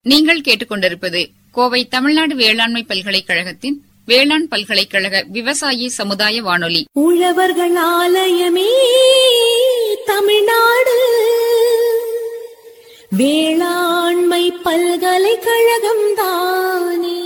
நீங்கள் கேட்டுக்கொண்டிருப்பது கோவை தமிழ்நாடு வேளாண்மை பல்கலைக்கழகத்தின் வேளாண் பல்கலைக்கழக விவசாயி சமுதாய வானொலி உழவர்கள் ஆலயமே தமிழ்நாடு வேளாண்மை பல்கலைக்கழகம் தானே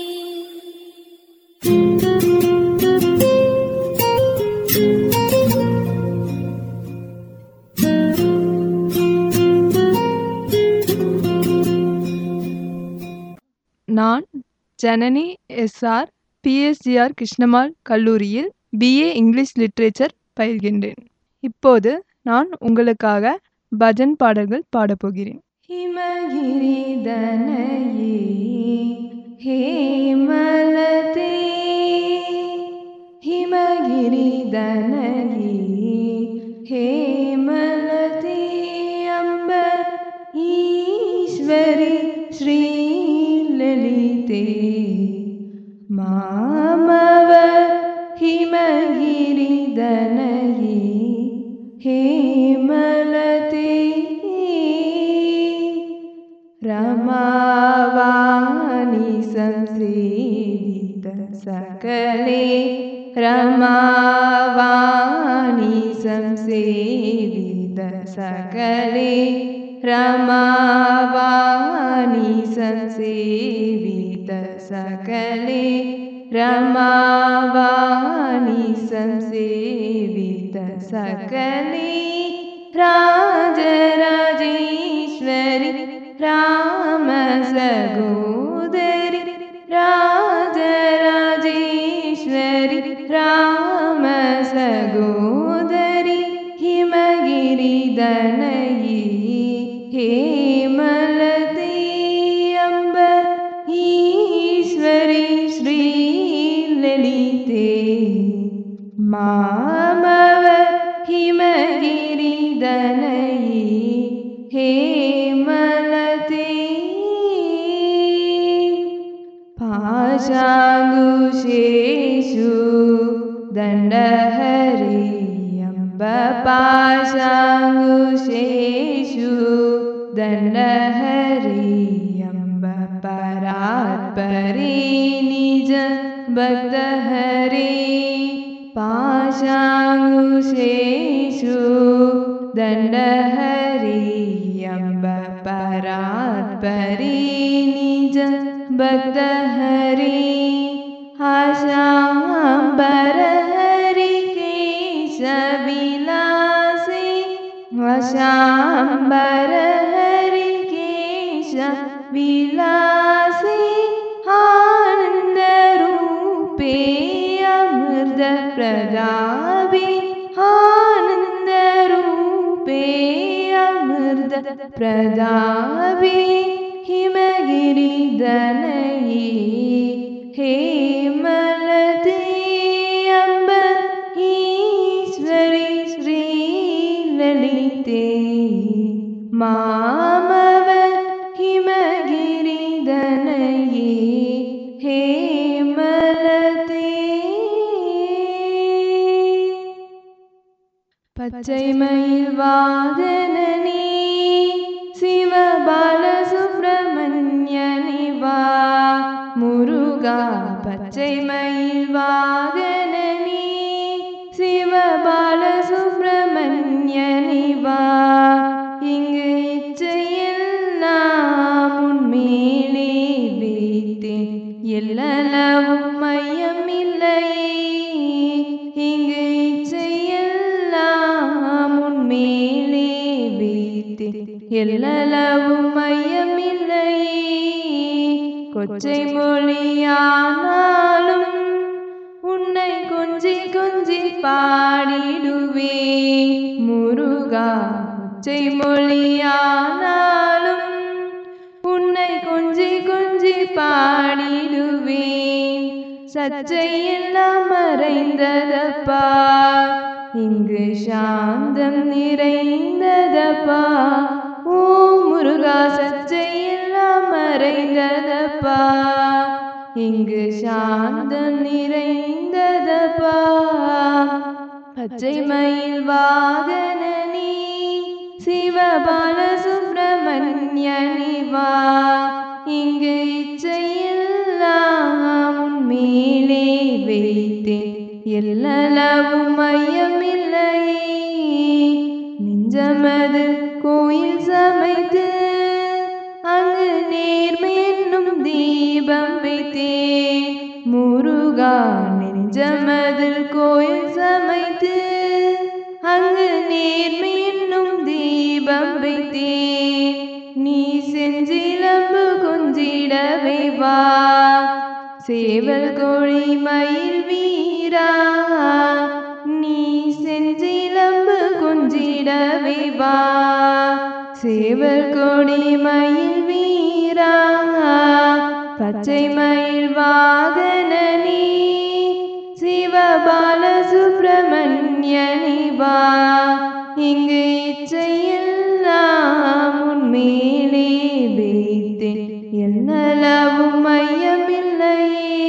நான் ஜனனி எஸ்ஆர் பிஎஸ்ஜிஆர் கிருஷ்ணமால் கல்லூரியில் பிஏ இங்கிலீஷ் லிட்ரேச்சர் பயில்கின்றேன் இப்போது நான் உங்களுக்காக பஜன் பாடல்கள் பாடப்போகிறேன் ஹிமகிரி தனயே ஹேமலதே ஹிமகிரி தனயே ஹேமலதே அம்ப ஈஸ்வரி श्रीललिते मामव हिमगिरिदनये हेमलते रमावाणि संसेवित सकले रमावाणि संसेवित सकले रमावाणि संसेवित सकले रमावाणि संसेवित सकले राजराजेश्वरि रामसगोदरि राजराजेश्वरि रामसगोदरि हिमगिरिदनयि हेमलते अम्ब ईश्वरि श्रीललिते मामव हिमगिरिदनयि हेमलते पाशाङ्गुशेषु दण्डहरि अम्ब पाशाङ्गुशेषु दण्डहरि अम्ब परात्परे निज भक्तहरे पाशाङ्गुशेषु दण्डहरि अम्ब परात्परे निज भक्तहरि आशाम्बरहरि केशविलासे वशाम्बरहरि केशविलासे आनन्दरूपे अमृतप्रदाभि आनन्दरूपे अमृतप्रदाभि हिमगिरिदनये हेमलते अम्ब ईश्वरि श्रीललिते मामव हिमगिरिदनये हेमलते பச்சைமயில் வாதனனே சிவபாலசுப்ரமணியனே வா முருகா பச்சைமயில் வாகனனே சிவபாலசுப்ரமணியனே வா இங்கு இச்சையெல்லாம் உன்மேலே வைத்தேன் எல்லளவும் மையம் இல்லையே இங்கு இச்சையெல்லாம் உன்மேலே வைத்தேன் எல்லளவும் மையம் இல்லையே கொச்சை மொழியானாலும் உன்னை கொஞ்சி கொஞ்சி பாடிடுவே முருகா கொச்சை மொழியானாலும் உன்னை கொஞ்சி கொஞ்சி பாடிடுவேன் சச்சையெல்லாம் மறைந்ததப்பா இங்கு சாந்தம் நிறைந்ததப்பா ஓ முருகா சச்சையெல்லாம் மறைந்ததப்பா இங்கு சாந்தம் நிறைந்ததப்பா பச்சை மயில் வாகனனே சிவபால சுப்பிரமணியனி வா இங்கு இச்சையெல்லாம் உன் மேலே வைத்தேன் எல்லளவும் மையமில்லையே நெஞ்சமது கோயில் சமைத்து அங்கு நேர்மை என்னும் தீபம் வைத்தேன் முருகா நெஞ்சமதில் கோயில் சமைத்து அங்கு நேர்மை என்னும் தீபம் வைத்தேன் நீ செஞ்சிலம்பு கொஞ்சிடவே வா சேவல் கோழி மயில் வீரா நீ செஞ்சிலம்பு கொஞ்சிடவே வா சேவல் கோடி மயில் வீரா பச்சை மயில் வாகன நீ சிவபால சுப்பிரமணியனி வா இங்கு இச்சையெல்லாம் உன் மேலே வைத்தேன் என்னளவும் மையமில்லையே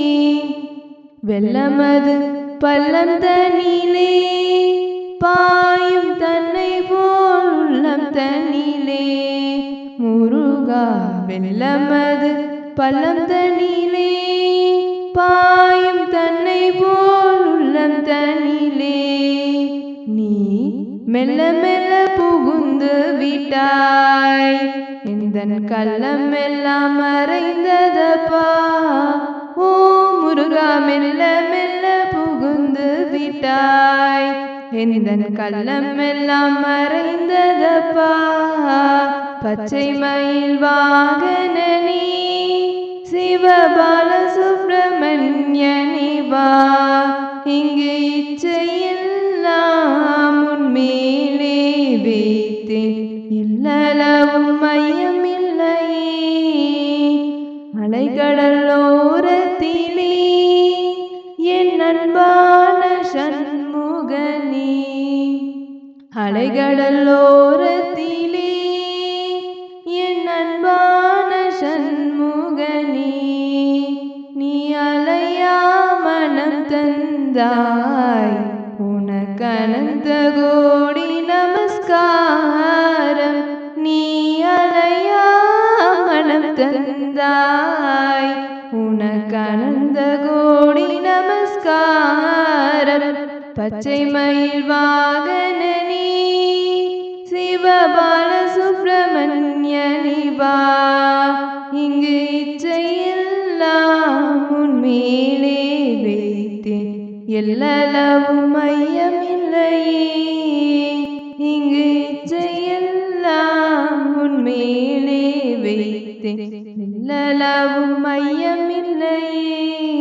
வெள்ளமது பள்ளம் தனிலே பாயும் தன்னை போல் உள்ளம் தனிலே முருகா வெள்ளமது பள்ளம் தனிலே பாயும் தன்னை போல் உள்ளம் தனிலே நீ மெல்ல மெல்ல புகுந்து விட்டாய் எந்தன் கள்ளம் எல்லாம் மறைந்ததப்பா ஓ முருகா மெல்ல மெல்ல புகுந்து விட்டாய் எந்தன் கள்ளம் எல்லாம் மறைந்ததப்பா பச்சை மயில் வாகன நீ சிவபால சுப்பிரமணியனி வா இங்கு இச்சையெல்லாம் உன் மேலே வைத்தேன் இல்லளவும் மையமில்லையே அலைகடலோரத்திலே என் அன்பான சண்முகனே அலைகடலோரத்திலே என் அன்பான சண்முகனே நீ அலையா மனம் தந்தாய் உனக்கனந்த கோடி நமஸ்காரம் நீ அலையா மனம் தந்தாய் உனக்கனந்த கோடி நமஸ்காரம் பச்சை மயில் வாகன நீ சிவபால சுப்பிரமணியனி வா இங்கு இச்சையெல்லாம் உன் மேலே வைத்தேன் எல்லளவும் மையமில்லையே இங்கு இச்சையெல்லாம் உன் மேலே வைத்தேன் எல்லளவும் மையமில்லையே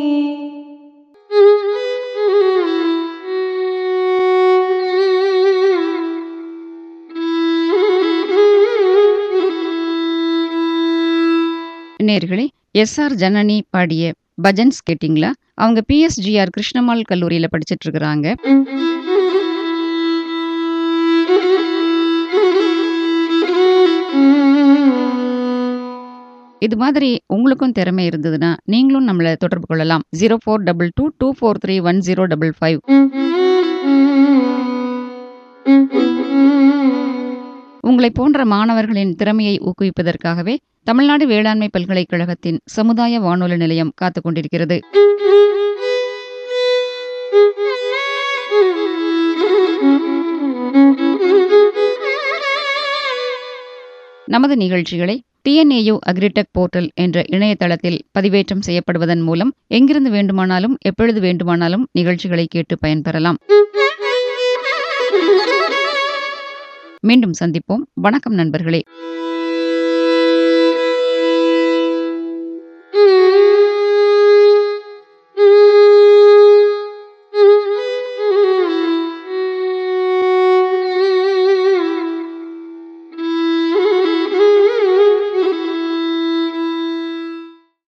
நேர்களே எஸ் ஆர் ஜனனி பாடிய பஜன்ஸ் கேட்டிங்களா அவங்க பிஎஸ்ஜிஆர் கிருஷ்ணமால் கல்லூரியில் படிச்சிட்டு இருக்கிறாங்க இது மாதிரி உங்களுக்கும் திறமை இருந்ததுன்னா நீங்களும் நம்மளை தொடர்பு கொள்ளலாம் zero four double two two four three one zero double five உங்களை போன்ற மாணவர்களின் திறமையை ஊக்குவிப்பதற்காகவே தமிழ்நாடு வேளாண்மை பல்கலைக்கழகத்தின் சமுதாய வானொலி நிலையம் காத்துக் கொண்டிருக்கிறது நமது நிகழ்ச்சிகளை டிஎன்ஏயு அக்ரிடெக் போர்ட்டல் என்ற இணையதளத்தில் பதிவேற்றம் செய்யப்படுவதன் மூலம் எங்கிருந்து வேண்டுமானாலும் எப்பொழுது வேண்டுமானாலும் நிகழ்ச்சிகளை கேட்டு பயன்பெறலாம் மீண்டும் சந்திப்போம் வணக்கம் நண்பர்களே